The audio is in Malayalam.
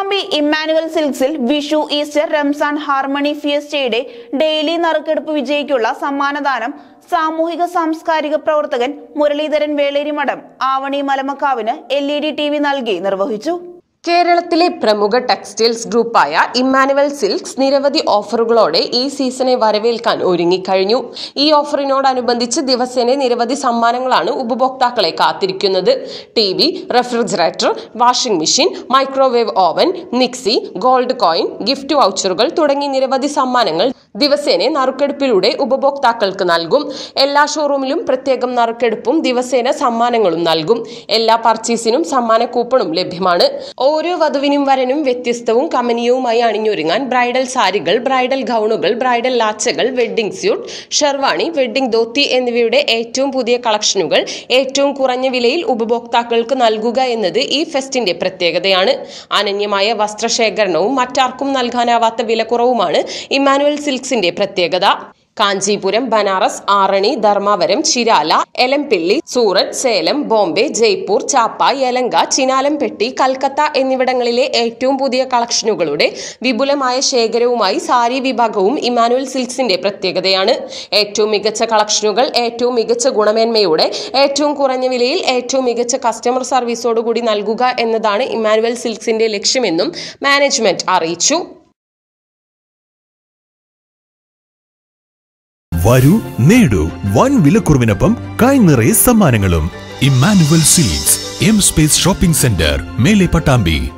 പട്ടാമ്പി ഇമ്മാനുവൽ സിൽക്സിൽ വിഷു ഈസ്റ്റർ റംസാൻ ഹാർമണി ഫിയസ്റ്റയുടെ ഡെയിലി നറുക്കെടുപ്പ് വിജയിക്കുള്ള സമ്മാനദാനം സാമൂഹിക സാംസ്കാരിക പ്രവർത്തകൻ മുരളീധരൻ വേളേരിമഠം ആവണി മലമക്കാവിന് L E D T V നൽകി നിർവഹിച്ചു കേരളത്തിലെ പ്രമുഖ ടെക്സ്റ്റൈൽസ് ഗ്രൂപ്പായ ഇമ്മാനുവൽ സിൽക്സ് നിരവധി ഓഫറുകളോടെ ഈ സീസണെ വരവേൽക്കാൻ ഒരുങ്ങിക്കഴിഞ്ഞു ഈ ഓഫറിനോടനുബന്ധിച്ച് ദിവസേന നിരവധി സമ്മാനങ്ങളാണ് ഉപഭോക്താക്കളെ കാത്തിരിക്കുന്നത് T V refrigerator washing machine microwave oven mixie gold coin gift വൗച്ചറുകൾ തുടങ്ങി നിരവധി സമ്മാനങ്ങൾ ദിവസേന നറുക്കെടുപ്പിലൂടെ ഉപഭോക്താക്കൾക്ക് നൽകും എല്ലാ ഷോറൂമിലും പ്രത്യേകം നറുക്കെടുപ്പും ദിവസേന സമ്മാനങ്ങളും നൽകും എല്ലാ പർച്ചേസിനും സമ്മാന കൂപ്പണും ലഭ്യമാണ് ഓരോ വധുവിനും വരനും വ്യത്യസ്തവും കമനീയവുമായി അണിഞ്ഞൊരുങ്ങാൻ ബ്രൈഡൽ സാരികൾ ബ്രൈഡൽ ഗൗണുകൾ ബ്രൈഡൽ ലാച്ചകൾ wedding suit sherwani wedding dhoti എന്നിവയുടെ ഏറ്റവും പുതിയ കളക്ഷനുകൾ ഏറ്റവും കുറഞ്ഞ വിലയിൽ ഉപഭോക്താക്കൾക്ക് നൽകുക എന്നത് ഈ ഫെസ്റ്റിന്റെ പ്രത്യേകതയാണ് അനന്യമായ വസ്ത്രശേഖരണവും മറ്റാർക്കും നൽകാനാവാത്ത വിലക്കുറവുമാണ് ഇമ്മാനുവൽ സിൽക്സിന്റെ പ്രത്യേകത കാഞ്ചീപുരം ബനാറസ് ആറണി ധർമാവരം ചിരാല എലംപിള്ളി സൂറത്ത് സേലം ബോംബെ ജയ്പൂർ ചാപ്പ യലങ്ക ചിനാലംപെട്ടി കൽക്കത്ത എന്നിവിടങ്ങളിലെ ഏറ്റവും പുതിയ കളക്ഷനുകളുടെ വിപുലമായ ശേഖരവുമായി സാരി വിഭാഗവും ഇമാനുവൽ സിൽക്സിന്റെ പ്രത്യേകതയാണ് ഏറ്റവും മികച്ച കളക്ഷനുകൾ ഏറ്റവും മികച്ച ഗുണമേന്മയോടെ ഏറ്റവും കുറഞ്ഞ വിലയിൽ ഏറ്റവും മികച്ച കസ്റ്റമർ സർവീസോടുകൂടി നൽകുക എന്നതാണ് ഇമാനുവൽ സിൽക്സിന്റെ ലക്ഷ്യമെന്നും മാനേജ്മെന്റ് അറിയിച്ചു വരൂ നേടൂ വൻ വിലക്കുറവിനൊപ്പം കൈ നിറയെ സമ്മാനങ്ങളും Emmanuel silks M space shopping centre മേലെ പട്ടാമ്പി